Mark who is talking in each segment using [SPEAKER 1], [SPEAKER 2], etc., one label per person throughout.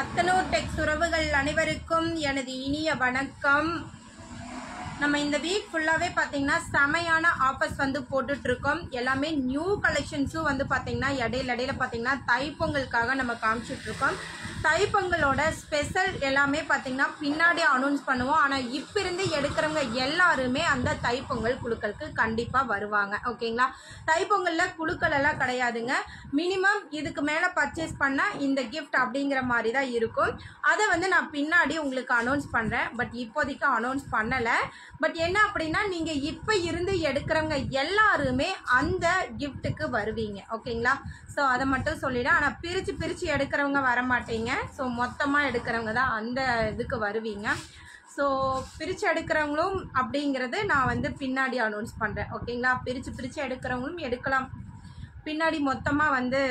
[SPEAKER 1] அத்தனூர் டெக்ஸ் உறவுகள் அனைவருக்கும் எனது இனிய வணக்கம் நம்ம இந்த வீக் ஃபுல்லாகவே பார்த்தீங்கன்னா செமையான ஆஃபர்ஸ் வந்து போட்டுட்டு இருக்கோம் எல்லாமே நியூ கலெக்ஷன்ஸும் வந்து பார்த்தீங்கன்னா இடையில இடையில பார்த்தீங்கன்னா தைப்பொங்கலுக்காக நம்ம காமிச்சிட்டு இருக்கோம் தைப்பொங்கலோட ஸ்பெஷல் எல்லாமே பார்த்தீங்கன்னா பின்னாடி அனௌன்ஸ் பண்ணுவோம் ஆனால் இப்போ இருந்து எடுக்கிறவங்க எல்லாருமே அந்த தைப்பொங்கல் குழுக்களுக்கு கண்டிப்பாக வருவாங்க ஓகேங்களா தைப்பொங்கலில் குழுக்கள் எல்லாம் கிடையாதுங்க மினிமம் இதுக்கு மேலே பர்ச்சேஸ் பண்ணால் இந்த கிஃப்ட் அப்படிங்கிற மாதிரி தான் இருக்கும் அதை வந்து நான் பின்னாடி உங்களுக்கு அனௌன்ஸ் பண்ணுறேன் பட் இப்போதைக்கு அனௌன்ஸ் பண்ணலை பட் என்ன அப்படின்னா நீங்கள் இப்போ இருந்து எடுக்கிறவங்க எல்லாருமே அந்த கிஃப்ட்டுக்கு வருவீங்க ஓகேங்களா ஸோ அதை மட்டும் சொல்லிவிட ஆனால் பிரித்து பிரித்து எடுக்கிறவங்க வர மாட்டீங்க ஸோ மொத்தமாக எடுக்கிறவங்க தான் அந்த இதுக்கு வருவீங்க ஸோ பிரித்து எடுக்கிறவங்களும் அப்படிங்கிறது நான் வந்து பின்னாடி அனௌன்ஸ் பண்ணுறேன் ஓகேங்களா பிரித்து பிரித்து எடுக்கிறவங்களும் எடுக்கலாம் பின்னாடி மொத்தமாக வந்து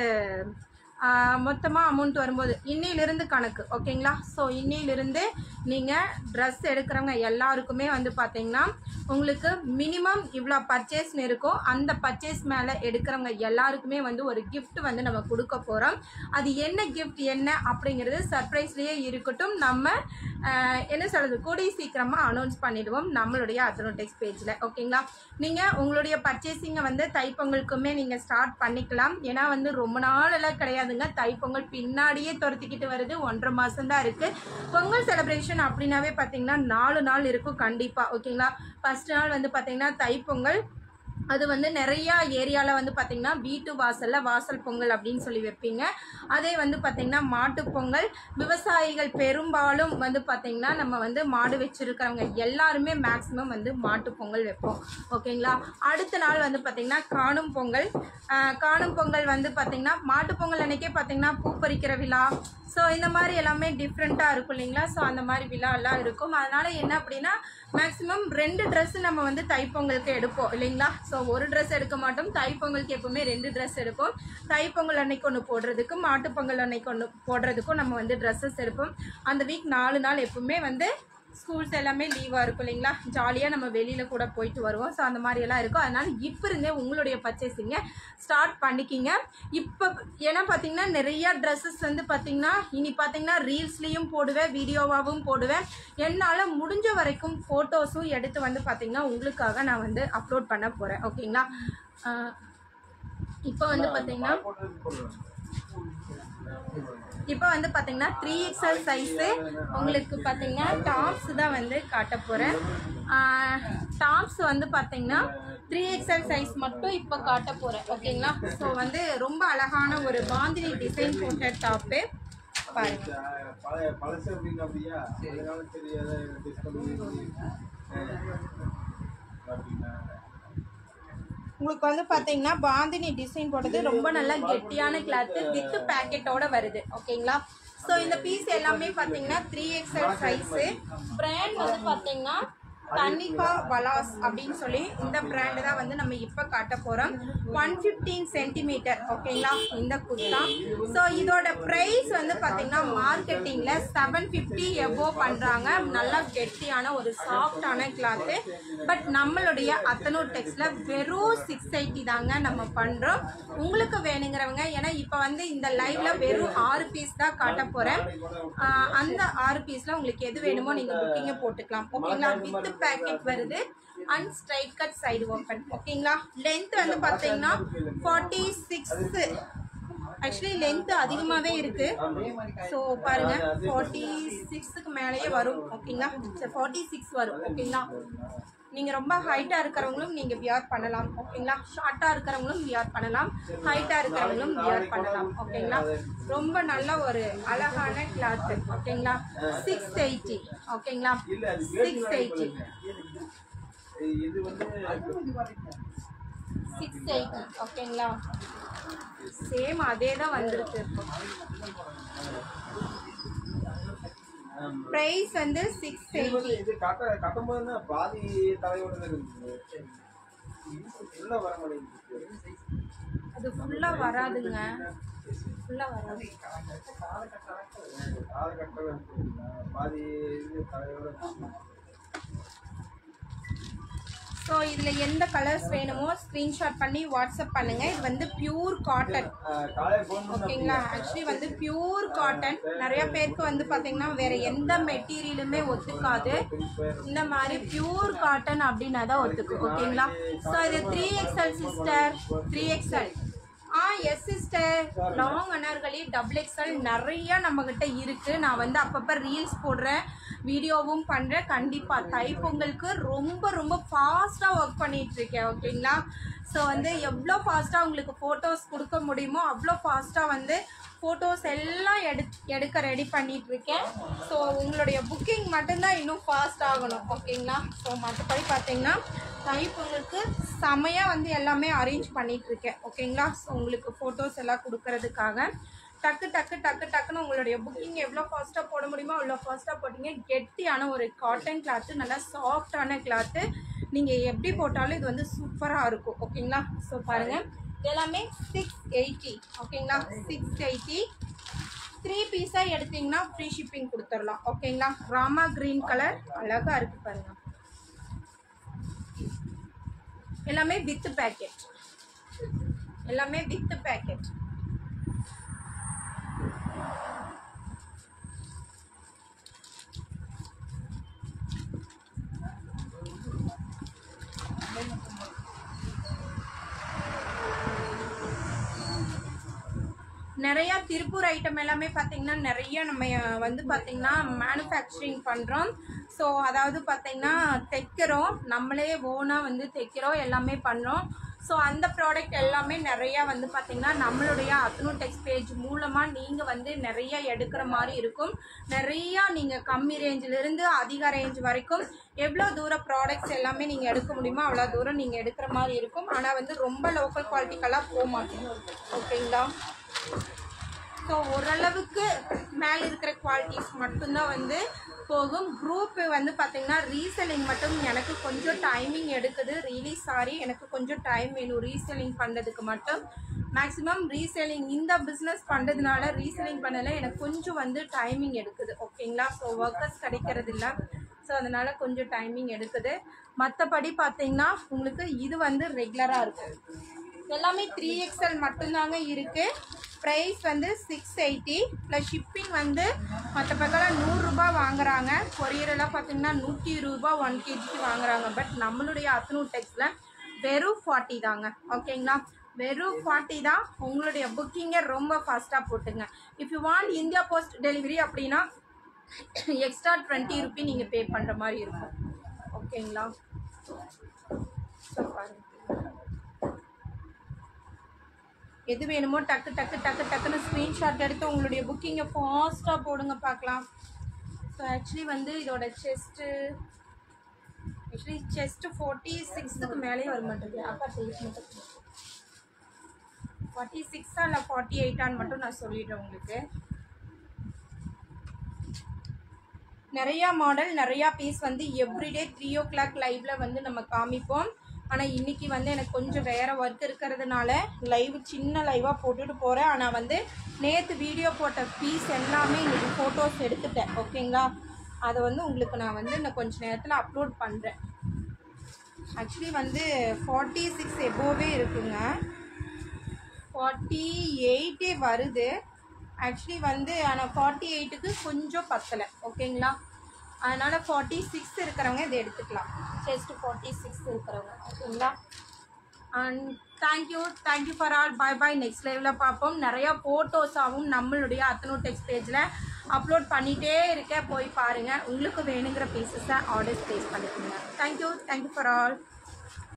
[SPEAKER 1] மொத்தமாக அமௌண்ட் வரும்போது இன்னையிலிருந்து கணக்கு ஓகேங்களா ஸோ இன்னையிலிருந்து நீங்கள் ட்ரெஸ் எடுக்கிறவங்க எல்லாருக்குமே வந்து பார்த்தீங்கன்னா உங்களுக்கு மினிமம் இவ்வளோ பர்ச்சேஸ்னு இருக்கும் அந்த பர்ச்சேஸ் மேலே எடுக்கிறவங்க எல்லாருக்குமே வந்து ஒரு gift வந்து நம்ம கொடுக்க போகிறோம் அது என்ன gift என்ன அப்படிங்கிறது சர்ப்ரைஸ்லேயே இருக்கட்டும் நம்ம ஆஹ், என்ன சொல்கிறது கூடிய சீக்கிரமாக அனௌன்ஸ் பண்ணிடுவோம் நம்மளுடைய அத்தனோடெக்ஸ் பேஜில் ஓகேங்களா நீங்கள் உங்களுடைய பர்ச்சேசிங்கை வந்து தைப்பொங்கலுக்குமே நீங்கள் ஸ்டார்ட் பண்ணிக்கலாம் ஏன்னா வந்து ரொம்ப நாள் எல்லாம் கிடையாதுங்க தைப்பொங்கல் பின்னாடியே துரத்திக்கிட்டு வருது ஒன்றரை மாதம் தான் இருக்குது பொங்கல் செலிப்ரேஷன் அப்படின்னாவே பார்த்தீங்கன்னா நாலு நாள் இருக்கும் கண்டிப்பாக ஓகேங்களா ஃபர்ஸ்ட் நாள் வந்து பார்த்தீங்கன்னா தைப்பொங்கல் அது வந்து நிறையா ஏரியாவில் வந்து பார்த்திங்கன்னா வீட்டு வாசலில் வாசல் பொங்கல் அப்படின்னு சொல்லி வைப்பீங்க அதே வந்து பார்த்திங்கன்னா மாட்டுப் பொங்கல் விவசாயிகள் பெரும்பாலும் வந்து பார்த்திங்கன்னா நம்ம வந்து மாடு வச்சுருக்கிறவங்க எல்லாருமே மேக்ஸிமம் வந்து மாட்டுப் பொங்கல் வைப்போம் ஓகேங்களா அடுத்த நாள் வந்து பார்த்திங்கன்னா காணும் பொங்கல் ஆஹ் காணும் பொங்கல் வந்து பார்த்திங்கன்னா மாட்டுப் பொங்கல் அன்னைக்கே பார்த்திங்கன்னா பூ பறிக்கிற விழா ஸோ இந்த மாதிரி எல்லாமே டிஃப்ரெண்ட்டாக இருக்கும் இல்லைங்களா ஸோ அந்த மாதிரி விழா எல்லாம் இருக்கும் அதனால் என்ன அப்படின்னா மேக்ஸிமம் ரெண்டு Dress நம்ம வந்து தைப்பொங்கலுக்கு எடுப்போம் இல்லைங்களா ஸோ ஒரு Dress எடுக்க மாட்டோம் தைப்பொங்கலுக்கு எப்பவுமே ரெண்டு Dress எடுப்போம் தைப்பொங்கல் அன்னைக்கு ஒன்று போடுறதுக்கும் மாட்டுப்பொங்கல் அன்னைக்கு ஒன்று போடுறதுக்கும் நம்ம வந்து ட்ரெஸ்ஸஸ் எடுப்போம் அந்த வீக் நாலு நாள் எப்பவுமே வந்து ஸ்கூல்ஸ் எல்லாமே லீவாக இருக்கும் இல்லைங்களா ஜாலியாக நம்ம வெளியில் கூட போயிட்டு வருவோம் ஸோ அந்த மாதிரி எல்லாம் இருக்கும் அதனால் இப்போ இருந்தே உங்களுடைய பர்ச்சேசிங்கை ஸ்டார்ட் பண்ணிக்கிங்க இப்போ ஏன்னா பார்த்தீங்கன்னா நிறையா ட்ரெஸ்ஸஸ் வந்து பார்த்தீங்கன்னா இனி பார்த்தீங்கன்னா ரீல்ஸ்லேயும் போடுவேன் வீடியோவாகவும் போடுவேன் என்னால் முடிஞ்ச வரைக்கும் ஃபோட்டோஸும் எடுத்து வந்து பார்த்தீங்கன்னா உங்களுக்காக நான் வந்து அப்லோட் பண்ண போகிறேன் ஓகேங்களா இப்போ வந்து பார்த்தீங்கன்னா இப்போ வந்து பார்த்தீங்கன்னா த்ரீ எக்ஸல் சைஸு உங்களுக்கு பார்த்தீங்கன்னா டாப்ஸ் தான் வந்து காட்ட போகிறேன் டாப்ஸ் வந்து பார்த்தீங்கன்னா த்ரீ எக்ஸல் சைஸ் மட்டும் இப்போ காட்ட போகிறேன் ஓகேங்களா ஸோ வந்து ரொம்ப அழகான ஒரு பாந்தினி டிசைன் போட்ட டாப்பு பாருங்க
[SPEAKER 2] பழைய பழசு அப்படின்னு அப்படியா அதனால சரி அதை டிஸ்கவுண்ட் அப்படின்னா
[SPEAKER 1] உங்களுக்கு வந்து பார்த்தீங்கன்னா பாந்தினி டிசைன் போட்டது ரொம்ப நல்லா கெட்டியான கிளாத்து வித் பேக்கெட்டோட வருது ஓகேங்களா ஸோ இந்த பீஸ் எல்லாமே பார்த்தீங்கன்னா த்ரீ எக்ஸ்எல் சைஸு பிராண்ட் வந்து பார்த்தீங்கன்னா தன்னிகா வலாஸ் அப்படின்னு சொல்லி இந்த பிராண்டு தான் வந்து நம்ம இப்போ காட்ட போகிறோம் ஒன் ஃபிஃப்டீன் சென்டிமீட்டர் ஓகேங்களா இந்த குர்த்தா ஸோ இதோட ப்ரைஸ் வந்து பார்த்தீங்கன்னா மார்க்கெட்டிங்கில் செவன் ஃபிஃப்டி எபோ பண்ணுறாங்க நல்லா கெட்டியான ஒரு சாஃப்டான கிளாத்து பட் நம்மளுடைய அத்தனூர் டெக்ஸில் வெறும் சிக்ஸ் எயிட்டி தாங்க நம்ம பண்ணுறோம் உங்களுக்கு வேணுங்கிறவங்க ஏன்னா இப்போ வந்து இந்த லைவ்ல வெறும் ஆறு பீஸ் தான் காட்ட போகிறேன் அந்த ஆறு பீஸில் உங்களுக்கு எது வேணுமோ நீங்கள் புக்கிங்கை போட்டுக்கலாம் ஓகேங்களா வித் பேக்கெட் வருது and straight cut side open ஓகேங்களா லென்த் வந்து பார்த்தீங்கன்னா ஃபார்ட்டி சிக்ஸ் ஆக்சுவலி லென்த் அதிகமாகவே இருக்கு ஸோ பாருங்க ஃபார்ட்டி சிக்ஸுக்கு மேலேயே வரும் ஓகேங்களா ஃபார்ட்டி சிக்ஸ் வரும் ஓகேங்களா நீங்கள் ரொம்ப ஹைட்டாக இருக்கிறவங்களும் நீங்கள் வியர் பண்ணலாம் ஓகேங்களா ஷார்ட்டாக இருக்கிறவங்களும் வியர் பண்ணலாம் ஹைட்டாக இருக்கிறவங்களும் வியர் பண்ணலாம் ஓகேங்களா ரொம்ப நல்ல ஒரு அழகான கிளாத்து ஓகேங்களா சிக்ஸ் எயிட்டி ஓகேங்களா சிக்ஸ் எயிட்டி
[SPEAKER 2] இது வந்து
[SPEAKER 1] சிக்ஸ் எயிட்டி ஓகேங்களா சேம் அதே தான் வந்திருக்கு இப்போ ப்ரைஸ் வந்து சிக்ஸ்
[SPEAKER 2] இது வந்து
[SPEAKER 1] எயிட்டி
[SPEAKER 2] இது கட்ட கட்டும் போது பாதி தலையோட தான் இருந்துச்சு உள்ள வர மாட்டேங்குது
[SPEAKER 1] அது ஃபுல்லாக வராதுங்க ஃபுல்லாக வராது
[SPEAKER 2] காது கட்டவே பாதி இது தலையோட
[SPEAKER 1] ஸோ இதில் எந்த கலர்ஸ் வேணுமோ ஸ்க்ரீன்ஷாட் பண்ணி வாட்ஸ்அப் பண்ணுங்க இது வந்து பியூர் காட்டன்
[SPEAKER 2] காலையில் ஃபோன்
[SPEAKER 1] ஓகேங்களா ஆக்சுவலி வந்து பியூர் காட்டன் நிறைய பேருக்கு வந்து பாத்தீங்கன்னா வேற எந்த மெட்டீரியலுமே ஒத்துக்காது இந்த மாதிரி பியூர் காட்டன் அப்படின்னா தான் ஒத்துக்கும் ஓகேங்களா ஸோ இது three XL sister three XL ah S sister long anarkali double XL நிறைய நம்மக்கிட்ட இருக்கு நான் வந்து அப்பப்போ ரீல்ஸ் போடுறேன் வீடியோவும் பண்ணுறேன் கண்டிப்பாக தைப்பொங்கலுக்கு ரொம்ப ரொம்ப ஃபாஸ்ட்டாக ஒர்க் பண்ணிட்டு இருக்கேன் ஓகேங்களா ஸோ வந்து எவ்வளோ ஃபாஸ்ட்டாக உங்களுக்கு ஃபோட்டோஸ் கொடுக்க முடியுமோ அவ்வளோ ஃபாஸ்ட்டாக வந்து ஃபோட்டோஸ் எல்லாம் எடு எடுக்க ரெடி பண்ணிட்டு இருக்கேன் ஸோ உங்களுடைய புக்கிங் மட்டும்தான் இன்னும் ஃபாஸ்ட் ஆகணும் ஓகேங்களா ஸோ மற்றபடி பார்த்தீங்கன்னா தைப்பொங்கலுக்கு செமையாக வந்து எல்லாமே அரேஞ்ச் பண்ணிட்டு இருக்கேன் ஓகேங்களா ஸோ உங்களுக்கு ஃபோட்டோஸ் எல்லாம் கொடுக்கறதுக்காக டக்கு டக்கு டக்கு டக்குன்னு உங்களுடைய புக்கிங் எவ்வளோ ஃபாஸ்ட்டாக போட முடியுமோ அவ்வளோ ஃபாஸ்ட்டாக போட்டீங்க கெட்டியான ஒரு காட்டன் கிளாத்து நல்லா சாஃப்டான கிளாத்து நீங்கள் எப்படி போட்டாலும் இது வந்து சூப்பராக இருக்கும் ஓகேங்களா ஸோ பாருங்கள் எல்லாமே சிக்ஸ் எயிட்டி ஓகேங்களா சிக்ஸ் எயிட்டி த்ரீ பீஸாக எடுத்தீங்கன்னா ஃப்ரீ ஷிப்பிங் கொடுத்துடலாம் ஓகேங்களா ராமா க்ரீன் கலர் அழகாக இருக்குது பாருங்க எல்லாமே வித் பேக்கெட் எல்லாமே வித் பேக்கெட் நிறைய திருப்பூர் ஐட்டம் எல்லாமே பார்த்தீங்கன்னா நிறைய நம்ம அஹ், வந்து பார்த்தீங்கன்னா மேனுஃபேக்சரிங் பண்ணுறோம் ஸோ அதாவது பார்த்தீங்கன்னா தைக்கிறோம் நம்மளே ஓனாக வந்து தைக்கிறோம் எல்லாமே பண்ணுறோம் ஸோ அந்த ப்ராடக்ட் எல்லாமே நிறையா வந்து பார்த்தீங்கன்னா நம்மளுடைய அத்னு டெக்ஸ் பேஜ் மூலமாக நீங்கள் வந்து நிறைய எடுக்கிற மாதிரி இருக்கும் நிறையா நீங்கள் கம்மி ரேஞ்சிலிருந்து அதிக ரேஞ்ச் வரைக்கும் எவ்வளோ தூரம் ப்ராடக்ட்ஸ் எல்லாமே நீங்கள் எடுக்க முடியுமோ அவ்வளோ தூரம் நீங்கள் எடுக்கிற மாதிரி இருக்கும் ஆனால் வந்து ரொம்ப லோக்கல் குவாலிட்டிக்கெல்லாம் போக மாட்டோம் ஓகேங்களா ஸோ ஓரளவுக்கு மேலே இருக்கிற குவாலிட்டிஸ் மட்டும்தான் வந்து போகும் குரூப் வந்து பார்த்தீங்கன்னா ரீசெல்லிங் மட்டும் எனக்கு கொஞ்சம் டைமிங் எடுக்குது ரியலி சாரி எனக்கு கொஞ்சம் டைம் வேணும் ரீசெல்லிங் பண்ணுறதுக்கு மட்டும் மேக்ஸிமம் ரீசெல்லிங் இந்த பிஸ்னஸ் பண்ணுறதுனால ரீசெல்லிங் பண்ணல எனக்கு கொஞ்சம் வந்து டைமிங் எடுக்குது ஓகேங்களா ஸோ ஒர்க்கர்ஸ் கிடைக்கிறது இல்லை ஸோ அதனால கொஞ்சம் டைமிங் எடுக்குது மற்றபடி பார்த்தீங்கன்னா உங்களுக்கு இது வந்து ரெகுலராக இருக்கும் எல்லாமே த்ரீ எக்ஸ்எல் மட்டும்தாங்க இருக்கு ப்ரைஸ் வந்து சிக்ஸ் எயிட்டி ப்ளஸ் ஷிப்பிங் வந்து மற்ற பக்கம் நூறுரூபா வாங்குறாங்க கொரியரெல்லாம் பார்த்தீங்கன்னா நூற்றி இருபது ரூபா ஒன் கேஜிக்கு வாங்குறாங்க பட் நம்மளுடைய அத்னூ டெக்ஸில் வெறும் ஃபார்ட்டி தாங்க ஓகேங்களா வெறும் ஃபார்ட்டி தான் உங்களுடைய புக்கிங்கை ரொம்ப ஃபாஸ்ட்டாக போட்டுங்க if you want India post delivery அப்படின்னா எக்ஸ்ட்ரா டுவெண்ட்டி ருபி நீங்கள் பே பண்ணுற மாதிரி இருக்கும் ஓகேங்களா ஸோ பாருங்க எது வேணுமோ டக்கு டக்கு டக்கு டக்குன்னு ஸ்க்ரீன்ஷாட் எடுத்து உங்களுடைய புக்கிங்கை ஃபாஸ்ட்டாக போடுங்க பார்க்கலாம் ஸோ ஆக்சுவலி வந்து இதோட செஸ்ட்டு ஆக்சுவலி செஸ்ட்டு ஃபார்ட்டி சிக்ஸுக்கு மேலேயே வர மாட்டேங்குது அப்பா டேஸ்ட் மட்டும் ஃபார்ட்டி சிக்ஸா இல்லை ஃபார்ட்டி எயிட்டான்னு மட்டும் நான் சொல்லிடுறேன் உங்களுக்கு நிறையா மாடல் நிறையா பீஸ் வந்து எவ்ரிடே த்ரீ ஓ கிளாக் லைவ்ல வந்து நம்ம காமிப்போம் ஆனால் இன்னைக்கு வந்து எனக்கு கொஞ்சம் வேற ஒர்க் இருக்கிறதுனால லைவ் சின்ன லைவாக போட்டுட்டு போகிறேன் ஆனால் வந்து நேற்று வீடியோ போட்ட பீஸ் எல்லாமே இன்னைக்கு ஃபோட்டோஸ் எடுத்துட்டேன் ஓகேங்களா அதை வந்து உங்களுக்கு நான் வந்து இன்னும் கொஞ்ச நேரத்தில் அப்லோட் பண்ணுறேன் ஆக்சுவலி வந்து ஃபார்ட்டி சிக்ஸ் எபோவே இருக்குங்க ஃபார்ட்டி எயிட்டே வருது ஆக்சுவலி வந்து ஆனால் ஃபார்ட்டி எயிட்டுக்கு கொஞ்சம் பத்தலை ஓகேங்களா அதனால் ஃபார்ட்டி சிக்ஸ் இருக்கிறவங்க இதை எடுத்துக்கலாம் செஸ்ட் ஃபார்ட்டி சிக்ஸ் இருக்கிறவங்க ஓகேங்களா and thank you thank you for all bye bye next லைவில் பார்ப்போம் நிறையா ஃபோட்டோஸாகவும் நம்மளுடைய அத்தனூர் டெக்ஸ்ட் பேஜில் அப்லோட் பண்ணிகிட்டே இருக்கேன் போய் பாருங்கள் உங்களுக்கு வேணுங்கிற பீசஸை ஆர்டர்ஸ் ப்ளேஸ் பண்ணிக்கோங்க தேங்க்யூ தேங்க்யூ ஃபார் ஆல்